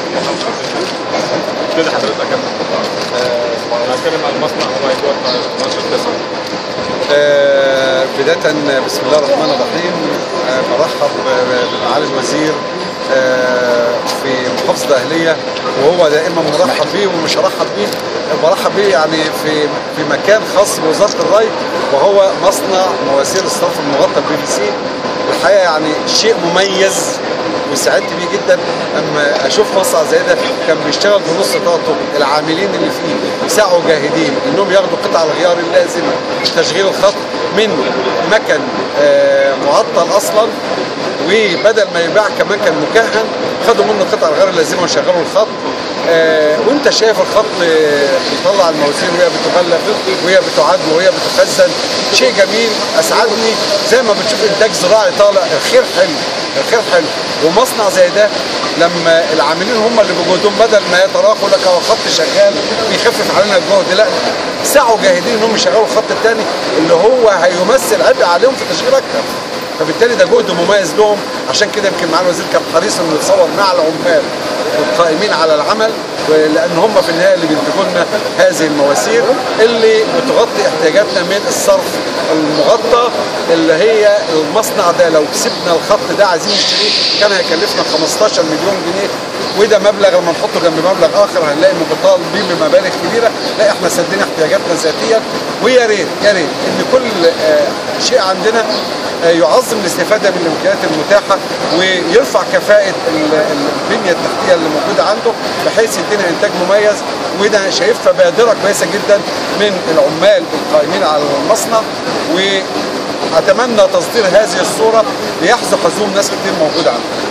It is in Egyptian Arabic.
كده حضرتك كم انا هتكلم عن المصنع هو هيجوع 12 9 آه، بداية بسم الله الرحمن الرحيم آه، برحب بمعالي الوزير آه، في محافظة الأهلية وهو دائما مرحب بيه ومش هرحب بيه برحب بيه يعني في في مكان خاص بوزارة الري وهو مصنع مواسير الصرف المغطى البي في سي الحقيقة يعني شيء مميز وسعدت بيه جدا اما اشوف مصنع زي ده كان بيشتغل بنص طاقته العاملين اللي فيه سعوا جاهدين انهم ياخدوا قطع الغيار اللازمه لتشغيل الخط من مكن آه، معطل اصلا وبدل ما يباع كمان كان مكهن خدوا منه قطع الغيار اللازمه وشغلوا الخط آه، وانت شايف الخط آه، بيطلع المواسير وهي بتغلف وهي بتعد وهي بتخزن شيء جميل اسعدني زي ما بتشوف انتاج زراعي طالع الخير حلو الخير حلو ومصنع زي ده لما العاملين هم اللي بجهدهم بدل ما يتراخوا لك هو خط شغال بيخفف علينا الجهد لا سعوا جاهدين انهم يشغلوا الخط الثاني اللي هو هيمثل عبء عليهم في تشغيل اكتر فبالتالي ده جهد مميز لهم عشان كده يمكن معالي الوزير كان حريص انه يتصور مع العمال القائمين على العمل لان هم في النهايه اللي بينتجوا لنا هذه المواسير اللي بتغطي احتياجاتنا من الصرف المغطى اللي هي المصنع ده لو كسبنا الخط ده عايزين نشتريه كان هيكلفنا 15 مليون جنيه وده مبلغ لما نحطه جنب مبلغ اخر هنلاقي انه بيطالبين بمبالغ كبيره لا احنا سدينا احتياجاتنا ذاتيا ويا ريت يا ريت ان كل آه، شيء عندنا آه، يعظم الاستفاده من الامكانيات المتاحه ويرفع كفاءه ال- البنيه التحتيه اللي موجوده عنده بحيث يدينا انتاج مميز وده شايفها بادره كويسه جدا من العمال القائمين على المصنع واتمنى تصدير هذه الصوره ليحظى حزوم ناس كتير موجوده عنده